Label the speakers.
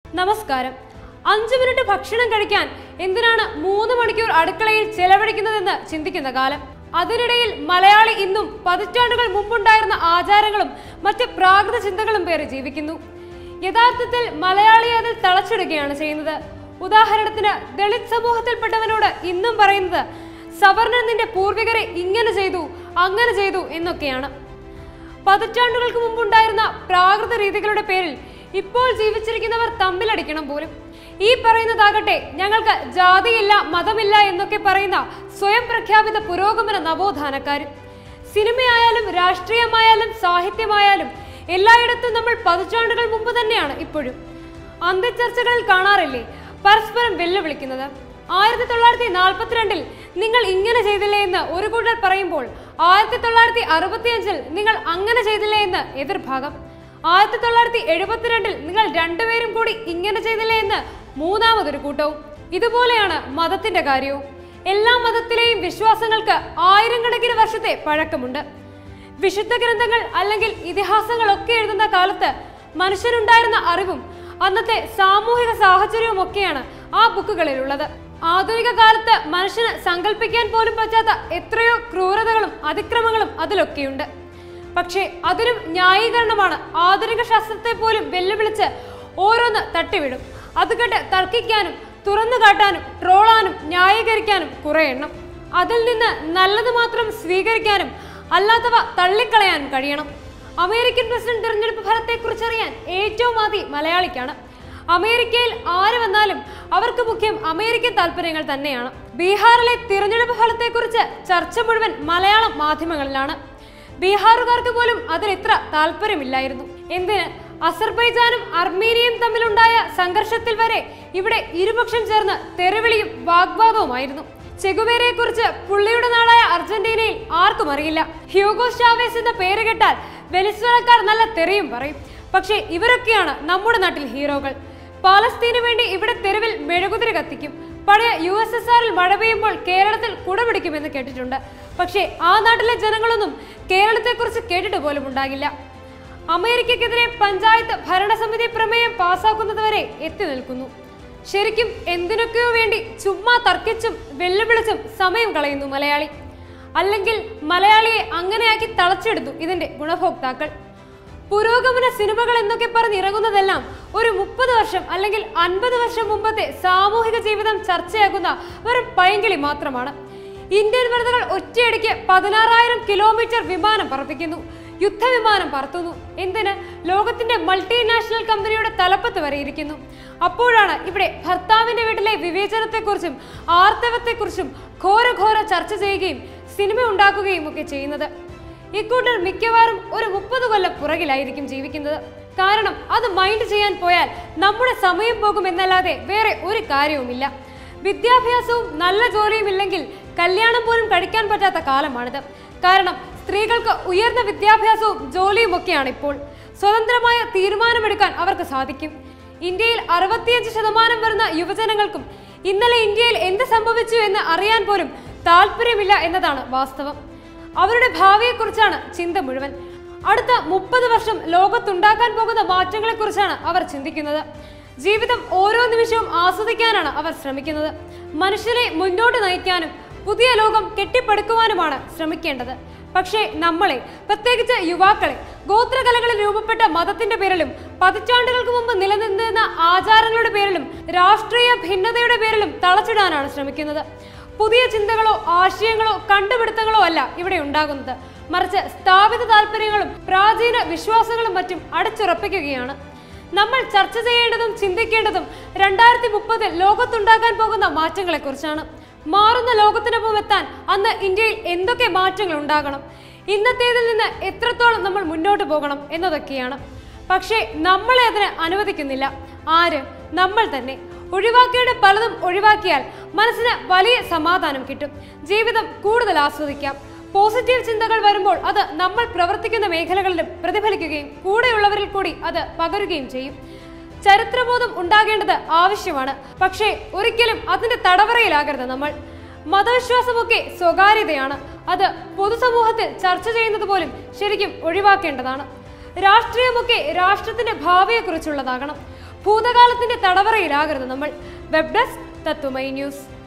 Speaker 1: നമസ്കാരം അഞ്ചു മിനിറ്റ് ഭക്ഷണം കഴിക്കാൻ എന്തിനാണ് മൂന്ന് മണിക്കൂർ അടുക്കളയിൽ ചെലവഴിക്കുന്നതെന്ന് ചിന്തിക്കുന്ന കാലം അതിനിടയിൽ മലയാളി ഇന്നും പതിറ്റാണ്ടുകൾ മുമ്പുണ്ടായിരുന്ന ആചാരങ്ങളും മറ്റ് പ്രാകൃത ചിന്തകളും പേര് ജീവിക്കുന്നു യഥാർത്ഥത്തിൽ മലയാളി അതിൽ തളച്ചിടുകയാണ് ചെയ്യുന്നത് ഉദാഹരണത്തിന് ദളിത് സമൂഹത്തിൽപ്പെട്ടവനോട് ഇന്നും പറയുന്നത് സവർണൻ നിന്റെ പൂർവികരെ ഇങ്ങനെ ചെയ്തു അങ്ങനെ ചെയ്തു എന്നൊക്കെയാണ് പതിറ്റാണ്ടുകൾക്ക് മുമ്പുണ്ടായിരുന്ന പ്രാകൃത രീതികളുടെ പേരിൽ ഇപ്പോൾ ജീവിച്ചിരിക്കുന്നവർ തമ്മിലടിക്കണം പോലും ഈ പറയുന്നതാകട്ടെ ഞങ്ങൾക്ക് ജാതിയില്ല മതമില്ല എന്നൊക്കെ പറയുന്ന സ്വയം പ്രഖ്യാപിത പുരോഗമന നവോത്ഥാനക്കാരും സിനിമയായാലും രാഷ്ട്രീയമായാലും സാഹിത്യമായാലും എല്ലായിടത്തും നമ്മൾ പതിറ്റാണ്ടുകൾ മുമ്പ് തന്നെയാണ് ഇപ്പോഴും അന്ത്യചർച്ചകളിൽ കാണാറില്ലേ പരസ്പരം വെല്ലുവിളിക്കുന്നത് ആയിരത്തി തൊള്ളായിരത്തി നാൽപ്പത്തിരണ്ടിൽ നിങ്ങൾ ഇങ്ങനെ ചെയ്തില്ലേ എന്ന് ഒരു കൂട്ടർ പറയുമ്പോൾ ആയിരത്തി തൊള്ളായിരത്തി അറുപത്തിയഞ്ചിൽ നിങ്ങൾ അങ്ങനെ ചെയ്തില്ലേ എന്ന് എതിർഭാഗം ആയിരത്തി തൊള്ളായിരത്തി എഴുപത്തിരണ്ടിൽ നിങ്ങൾ രണ്ടുപേരും കൂടി ഇങ്ങനെ ചെയ്തില്ലേ എന്ന് മൂന്നാമതൊരു കൂട്ടവും ഇതുപോലെയാണ് മതത്തിന്റെ കാര്യവും എല്ലാ മതത്തിലെയും വിശ്വാസങ്ങൾക്ക് ആയിരം കണക്കിന് വർഷത്തെ പഴക്കമുണ്ട് വിശുദ്ധ ഗ്രന്ഥങ്ങൾ അല്ലെങ്കിൽ ഇതിഹാസങ്ങളൊക്കെ എഴുതുന്ന കാലത്ത് മനുഷ്യനുണ്ടായിരുന്ന അറിവും അന്നത്തെ സാമൂഹിക സാഹചര്യവും ഒക്കെയാണ് ആ ബുക്കുകളിലുള്ളത് ആധുനിക കാലത്ത് മനുഷ്യന് സങ്കല്പിക്കാൻ പോലും പറ്റാത്ത എത്രയോ ക്രൂരതകളും അതിക്രമങ്ങളും അതിലൊക്കെയുണ്ട് പക്ഷേ അതിനും ന്യായീകരണമാണ് ആധുനിക ശാസ്ത്രത്തെ പോലും വെല്ലുവിളിച്ച് ഓരോന്ന് തട്ടിവിടും അത് കേട്ട് തർക്കിക്കാനും തുറന്നു കാട്ടാനും ട്രോളാനും ന്യായീകരിക്കാനും കുറെ എണ്ണം അതിൽ നിന്ന് നല്ലത് മാത്രം സ്വീകരിക്കാനും അല്ലാത്തവ തള്ളിക്കളയാനും കഴിയണം അമേരിക്കൻ പ്രസിഡന്റ് തിരഞ്ഞെടുപ്പ് ഫലത്തെക്കുറിച്ച് അറിയാൻ ഏറ്റവും ആദ്യം മലയാളിക്കാണ് അമേരിക്കയിൽ ആര് വന്നാലും അവർക്ക് മുഖ്യം അമേരിക്കൻ താല്പര്യങ്ങൾ തന്നെയാണ് ബീഹാറിലെ തിരഞ്ഞെടുപ്പ് ഫലത്തെക്കുറിച്ച് ചർച്ച മുഴുവൻ മലയാളം മാധ്യമങ്ങളിലാണ് ബീഹാറുകാർക്ക് പോലും അതിൽ ഇത്ര താല്പര്യമില്ലായിരുന്നു എന്തിന് അസർബൈജാനും അർമേനിയയും തമ്മിലുണ്ടായ സംഘർഷത്തിൽ വരെ ഇവിടെ ഇരുപക്ഷം ചേർന്ന് തെറിവിളിയും വാഗ്വാദവുമായിരുന്നു ചെഗുവേരയെ കുറിച്ച് പുള്ളിയുടെ നാടായ അർജന്റീനയിൽ ആർക്കും അറിയില്ല ഹ്യൂഗോ ഷാവേസ് എന്ന പേര് കേട്ടാൽ വെനിസ്വേലക്കാർ നല്ല തെറിയും പറയും പക്ഷേ ഇവരൊക്കെയാണ് നമ്മുടെ നാട്ടിൽ ഹീറോകൾ പാലസ്തീന് വേണ്ടി ഇവിടെ തെരുവിൽ മെഴുകുതിരി കത്തിക്കും പഴയ യു എസ് എസ് ആറിൽ മഴ പെയ്യുമ്പോൾ കേരളത്തിൽ കുടപിടിക്കുമെന്ന് കേട്ടിട്ടുണ്ട് പക്ഷേ ആ നാട്ടിലെ ജനങ്ങളൊന്നും കേരളത്തെക്കുറിച്ച് കേട്ടിട്ട് പോലും ഉണ്ടാകില്ല അമേരിക്കക്കെതിരെ പഞ്ചായത്ത് ഭരണസമിതി പ്രമേയം പാസാക്കുന്നതുവരെ എത്തി നിൽക്കുന്നു ശരിക്കും എന്തിനൊക്കെയോ വേണ്ടി ചുമ്മാ തർക്കിച്ചും വെല്ലുവിളിച്ചും സമയം കളയുന്നു മലയാളി അല്ലെങ്കിൽ മലയാളിയെ അങ്ങനെയാക്കി തളച്ചെടുത്തു ഇതിന്റെ ഗുണഭോക്താക്കൾ പുരോഗമന സിനിമകൾ എന്നൊക്കെ പറഞ്ഞിറങ്ങുന്നതെല്ലാം ഒരു മുപ്പത് വർഷം അല്ലെങ്കിൽ അൻപത് വർഷം മുമ്പത്തെ സാമൂഹിക ജീവിതം ചർച്ചയാകുന്ന വെറും പൈങ്കിളി മാത്രമാണ് ഇന്ത്യൻ വനിതകൾ ഒറ്റയടിക്ക് പതിനാറായിരം കിലോമീറ്റർ വിമാനം പറപ്പിക്കുന്നു യുദ്ധവിമാനം പറത്തുന്നു എന്തിന് ലോകത്തിന്റെ മൾട്ടിനാഷണൽ കമ്പനിയുടെ തലപ്പത്ത് വരെ ഇരിക്കുന്നു അപ്പോഴാണ് ഇവിടെ ഭർത്താവിന്റെ വീട്ടിലെ വിവേചനത്തെക്കുറിച്ചും ആർത്തവത്തെക്കുറിച്ചും ഘോരഘോര ചർച്ച ചെയ്യുകയും സിനിമ ഉണ്ടാക്കുകയും ഒക്കെ ചെയ്യുന്നത് ഇക്കൂട്ടർ മിക്കവാറും ഒരു മുപ്പത് കൊല്ലം പുറകിലായിരിക്കും ജീവിക്കുന്നത് കാരണം അത് മൈൻഡ് ചെയ്യാൻ പോയാൽ നമ്മുടെ സമയം പോകുമെന്നല്ലാതെ വേറെ ഒരു കാര്യവുമില്ല വിദ്യാഭ്യാസവും നല്ല ജോലിയും ഇല്ലെങ്കിൽ കല്യാണം പോലും കഴിക്കാൻ പറ്റാത്ത കാലമാണിത് കാരണം സ്ത്രീകൾക്ക് ഉയർന്ന വിദ്യാഭ്യാസവും ജോലിയും ഒക്കെയാണ് ഇപ്പോൾ സ്വതന്ത്രമായ തീരുമാനമെടുക്കാൻ അവർക്ക് സാധിക്കും ഇന്ത്യയിൽ അറുപത്തിയഞ്ച് ശതമാനം വരുന്ന യുവജനങ്ങൾക്കും ഇന്നലെ ഇന്ത്യയിൽ എന്ത് സംഭവിച്ചു എന്ന് അറിയാൻ പോലും താല്പര്യമില്ല എന്നതാണ് വാസ്തവം അവരുടെ ഭാവിയെക്കുറിച്ചാണ് ചിന്ത മുഴുവൻ അടുത്ത മുപ്പത് വർഷം ലോകത്തുണ്ടാക്കാൻ പോകുന്ന മാറ്റങ്ങളെക്കുറിച്ചാണ് അവർ ചിന്തിക്കുന്നത് ജീവിതം ഓരോ നിമിഷവും ആസ്വദിക്കാനാണ് അവർ ശ്രമിക്കുന്നത് മനുഷ്യനെ മുന്നോട്ട് നയിക്കാനും പുതിയ ലോകം കെട്ടിപ്പടുക്കുവാനുമാണ് ശ്രമിക്കേണ്ടത് പക്ഷേ നമ്മളെ പ്രത്യേകിച്ച് യുവാക്കളെ ഗോത്രകലകളിൽ രൂപപ്പെട്ട മതത്തിന്റെ പേരിലും പതിറ്റാണ്ടുകൾക്ക് മുമ്പ് നിലനിന്നിരുന്ന ആചാരങ്ങളുടെ പേരിലും രാഷ്ട്രീയ ഭിന്നതയുടെ പേരിലും തളച്ചിടാനാണ് ശ്രമിക്കുന്നത് പുതിയ ചിന്തകളോ ആശയങ്ങളോ കണ്ടുപിടുത്തങ്ങളോ അല്ല ഇവിടെ ഉണ്ടാകുന്നത് മറിച്ച് സ്ഥാപിത താല്പര്യങ്ങളും പ്രാചീന വിശ്വാസങ്ങളും മറ്റും അടച്ചുറപ്പിക്കുകയാണ് നമ്മൾ ചർച്ച ചെയ്യേണ്ടതും ചിന്തിക്കേണ്ടതും രണ്ടായിരത്തി മുപ്പതിൽ ലോകത്തുണ്ടാകാൻ പോകുന്ന മാറ്റങ്ങളെക്കുറിച്ചാണ് മാറുന്ന ലോകത്തിനൊപ്പം എത്താൻ അന്ന് ഇന്ത്യയിൽ എന്തൊക്കെ മാറ്റങ്ങൾ ഉണ്ടാകണം ഇന്നത്തേതിൽ നിന്ന് എത്രത്തോളം നമ്മൾ മുന്നോട്ട് പോകണം എന്നതൊക്കെയാണ് പക്ഷേ നമ്മളെ അതിന് അനുവദിക്കുന്നില്ല ആര് നമ്മൾ തന്നെ ഒഴിവാക്കേണ്ട പലതും ഒഴിവാക്കിയാൽ മനസ്സിന് വലിയ സമാധാനം കിട്ടും ജീവിതം കൂടുതൽ ആസ്വദിക്കാം പോസിറ്റീവ് ചിന്തകൾ വരുമ്പോൾ അത് നമ്മൾ പ്രവർത്തിക്കുന്ന മേഖലകളിലും പ്രതിഫലിക്കുകയും കൂടെയുള്ളവരിൽ കൂടി അത് പകരുകയും ചെയ്യും ചരിത്രബോധം ഉണ്ടാകേണ്ടത് ആവശ്യമാണ് പക്ഷേ ഒരിക്കലും അതിന്റെ തടവറയിലാകരുത് നമ്മൾ മതവിശ്വാസമൊക്കെ സ്വകാര്യതയാണ് അത് പൊതുസമൂഹത്തിൽ ചർച്ച ചെയ്യുന്നത് പോലും ശരിക്കും ഒഴിവാക്കേണ്ടതാണ് രാഷ്ട്രീയമൊക്കെ രാഷ്ട്രത്തിന്റെ ഭാവിയെക്കുറിച്ചുള്ളതാകണം ഭൂതകാലത്തിന്റെ തടവറയിലാകരുത് നമ്മൾ വെബ് ഡെസ്ക് തത്തുമൈ ന്യൂസ്